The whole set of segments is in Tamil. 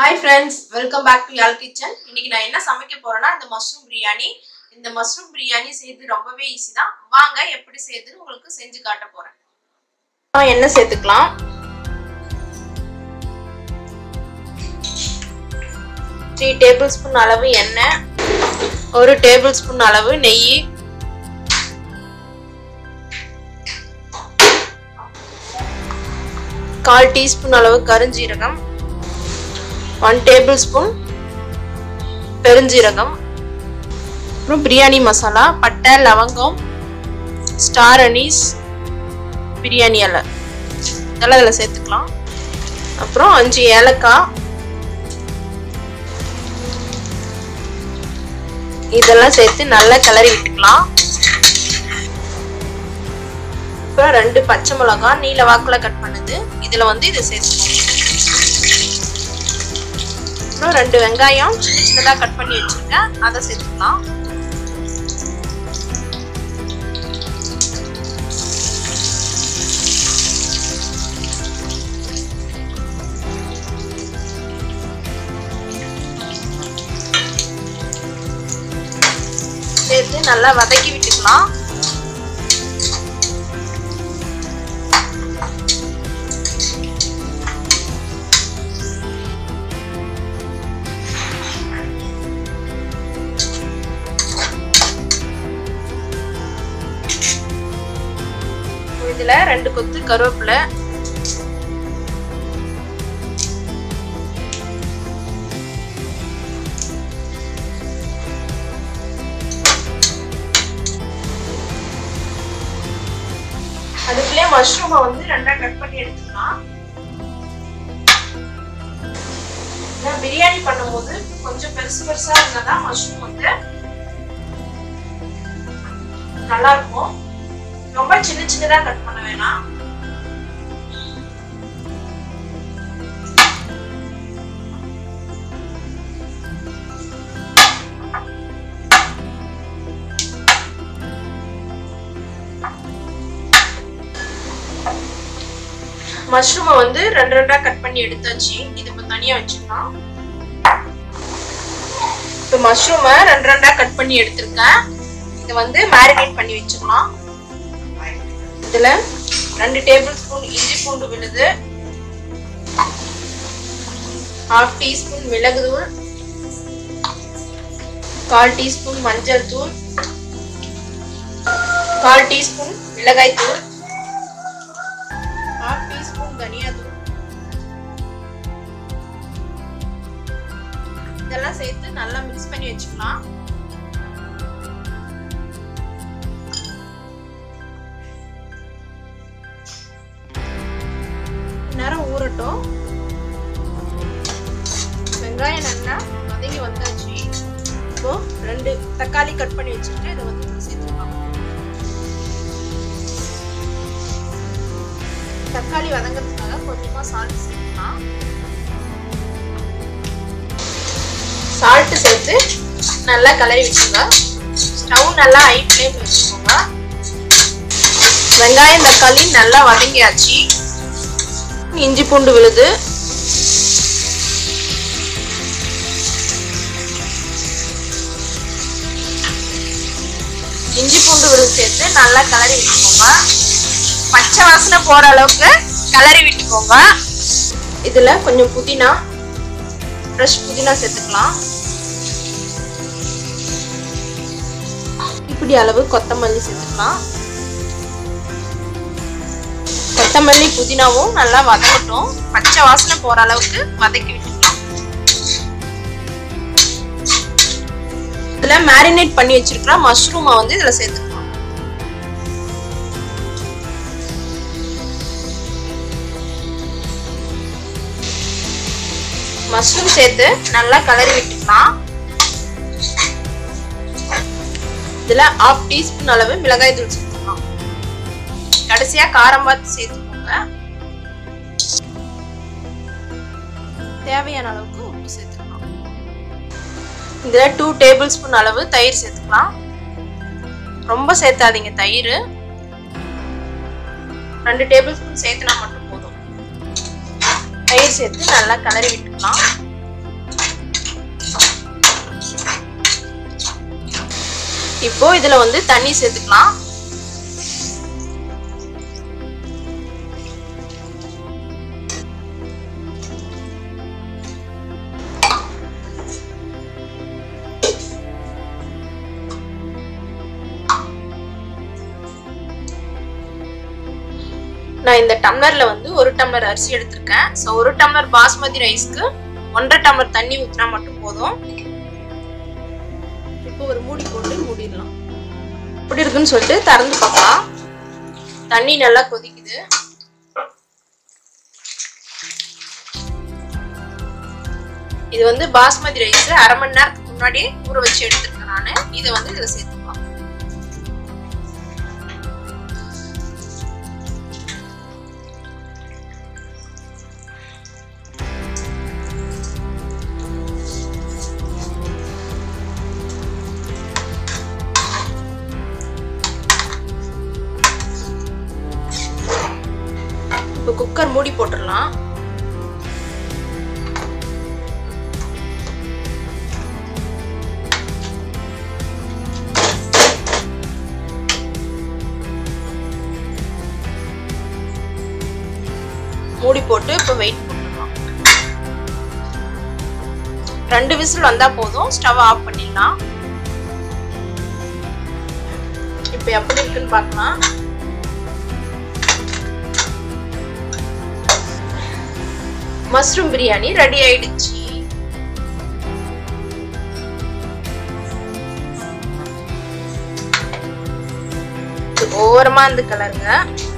hi friends welcome back to Yaal kitchen இன்னைக்கு நான் என்ன சமைக்க போறேன்னா இந்த மஷ்ரூம் பிரியாணி இந்த மஷ்ரூம் பிரியாணி செய்து ரொம்பவே ஈஸி தான் வாங்க எப்படி செய்யுதுன்னு உங்களுக்கு செஞ்சு காட்ட போறேன் எண்ணெய் சேர்த்துக்கலாம் த்ரீ டேபிள் ஸ்பூன் அளவு எண்ணெய் ஒரு டேபிள் ஸ்பூன் அளவு நெய் கால் டீஸ்பூன் அளவு கருஞ்சீரகம் ஒன் டேபிள் ஸ்பூன் பெருஞ்சீரகம் அப்புறம் பிரியாணி மசாலா பட்டை லவங்கம் ஸ்டார் அனீஸ் பிரியாணி இலை இதெல்லாம் இதில் சேர்த்துக்கலாம் அப்புறம் அஞ்சு ஏலக்காய் இதெல்லாம் சேர்த்து நல்லா கிளறி விட்டுக்கலாம் அப்புறம் ரெண்டு பச்சை மிளகாய் நீல வாக்குல கட் பண்ணுது இதுல வந்து இதை சேர்த்துக்கோங்க அப்புறம் ரெண்டு வெங்காயம் சின்ன சின்னதா கட் பண்ணி வச்சிருக்கேன் அதை சேர்த்துக்கலாம் சேர்த்து நல்லா வதக்கி விட்டுக்கலாம் இதுல ரெண்டு கொத்து கருவேப்பிலை அதுக்குள்ளே மஷ்ரூமை வந்து ரெண்டா கட் பண்ணி எடுத்துக்கலாம் பிரியாணி பண்ணும்போது கொஞ்சம் பெருசு பெருசா இருந்தாதான் மஷ்ரூம் வந்து நல்லா இருக்கும் ரொம்ப சின்ன சின்னதா கட் பண்ண வேணாம் மஷ்ரூமை வந்து ரெண்டு ரெண்டா கட் பண்ணி எடுத்தாச்சு இது இப்போ தனியா வச்சுக்கலாம் இப்போ மஷ்ரூமை ரெண்டு ரெண்டா கட் பண்ணி எடுத்திருக்கேன் இதை வந்து மேரினேட் பண்ணி வச்சுக்கலாம் இதுல ரெண்டு டேபிள் ஸ்பூன் இஞ்சி பூண்டு விழுது ஹாஃப் டீஸ்பூன் மிளகு தூள் கால் டீஸ்பூன் மஞ்சள் தூள் கால் டீஸ்பூன் மிளகாய் தூள் ஹாஃப் டீஸ்பூன் தனியா தூள் இதெல்லாம் சேர்த்து நல்லா மிக்ஸ் பண்ணி வச்சுக்கலாம் நேரம் ஊறட்டும் வெங்காயம் நல்லா வதங்கி வந்தாச்சு இப்போ ரெண்டு தக்காளி கட் பண்ணி வச்சுட்டு இதை வந்து சேர்த்துக்கலாம் தக்காளி வதங்கிறதுக்காக கொஞ்சமா சால்ட் சேர்த்துக்கலாம் சால்ட் சேர்த்து நல்லா கலரி வச்சுங்க ஸ்டவ் நல்லா ஹை ஃப்ளேம் வச்சுக்கோங்க வெங்காயம் தக்காளி நல்லா வதங்கியாச்சு இஞ்சி பூண்டு விழுது இஞ்சி பூண்டு விழுது சேர்த்து நல்லா கிளறி விட்டுக்கோங்க பச்சை வாசனை போற அளவுக்கு கிளறி விட்டுக்கோங்க இதுல கொஞ்சம் புதினா ஃப்ரெஷ் புதினா சேர்த்துக்கலாம் இப்படி அளவு கொத்தமல்லி சேர்த்துக்கலாம் கொத்தமல்லி புதினாவும் நல்லா வதங்கட்டும் பச்சை வாசனை போற அளவுக்கு வதக்கி விட்டுக்கலாம் இதுல மேரினேட் பண்ணி வச்சிருக்கிற மஷ்ரூமை வந்து இதுல சேர்த்துக்கலாம் மஷ்ரூம் சேர்த்து நல்லா கலரி விட்டுக்கலாம் இதுல ஹாஃப் டீஸ்பூன் அளவு மிளகாய் தூள் சேர்த்துக்கலாம் கடைசியா காரம் பார்த்து சேர்த்துக்கோங்க தேவையான அளவுக்கு உப்பு சேர்த்துக்கலாம் இதுல டூ டேபிள் ஸ்பூன் அளவு தயிர் சேர்த்துக்கலாம் ரொம்ப சேர்த்தாதீங்க தயிர் ரெண்டு டேபிள் ஸ்பூன் சேர்த்துனா மட்டும் போதும் தயிர் சேர்த்து நல்லா கிளறி விட்டுக்கலாம் இப்போ இதுல வந்து தண்ணி சேர்த்துக்கலாம் நான் இந்த டம்ளர்ல வந்து ஒரு டம்ளர் அரிசி எடுத்திருக்கேன் ஸோ ஒரு டம்ளர் பாஸ்மதி ரைஸ்க்கு ஒன்றரை டம்ளர் தண்ணி ஊற்றினா மட்டும் போதும் இப்போ ஒரு மூடி போட்டு மூடிடலாம் எப்படி இருக்குன்னு சொல்லிட்டு திறந்து பார்க்கலாம் தண்ணி நல்லா கொதிக்குது இது வந்து பாஸ்மதி ரைஸ் அரை மணி நேரத்துக்கு முன்னாடியே ஊற வச்சு எடுத்துருக்கேன் நான் இதை வந்து இதில் சேர்த்துக்கலாம் இப்போ குக்கர் மூடி போட்டுடலாம் மூடி போட்டு இப்போ வெயிட் போட்டுடலாம் ரெண்டு விசில் வந்தா போதும் ஸ்டவ் ஆஃப் பண்ணிடலாம் இப்போ எப்படி இருக்குன்னு பார்க்கலாம் மஷ்ரூம் பிரியாணி ரெடி ஆயிடுச்சு ஓரமா இருந்து கலருங்க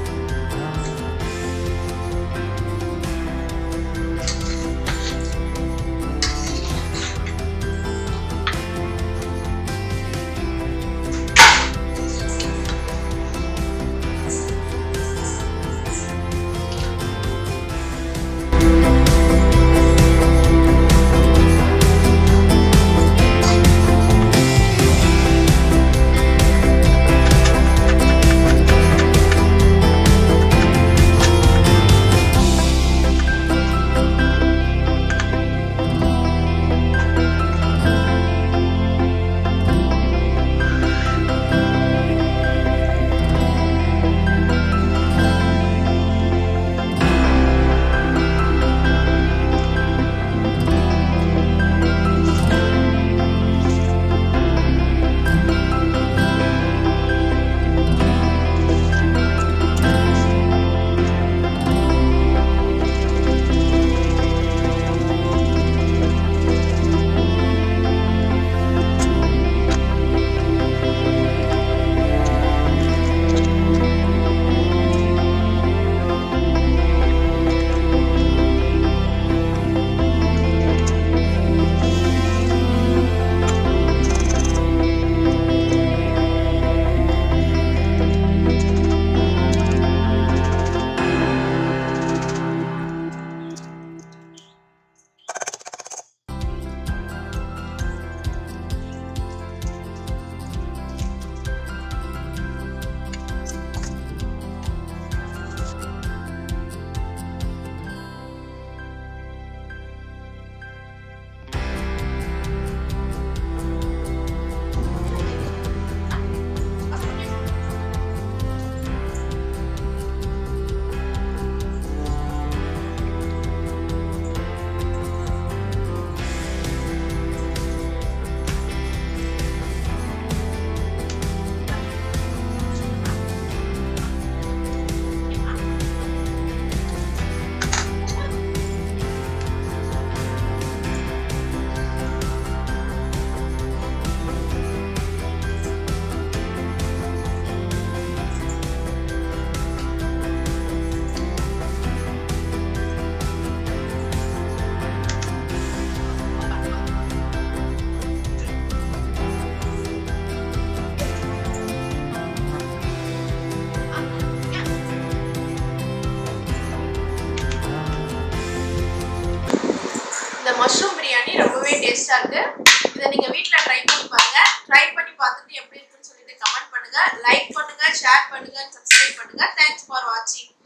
இந்த மஷ்ரூம் பிரியாணி ரொம்பவே டேஸ்டா இருக்கு இதை நீங்க வீட்ல ட்ரை பண்ணி பாருங்க ட்ரை பண்ணி பார்த்துட்டு எப்படி இருக்குன்னு சொல்லிட்டு கமெண்ட் பண்ணுங்க லைக் பண்ணுங்க ஷேர் பண்ணுங்க சப்ஸ்கிரைப் பண்ணுங்க தேங்க்ஸ் ஃபார் வாட்சிங்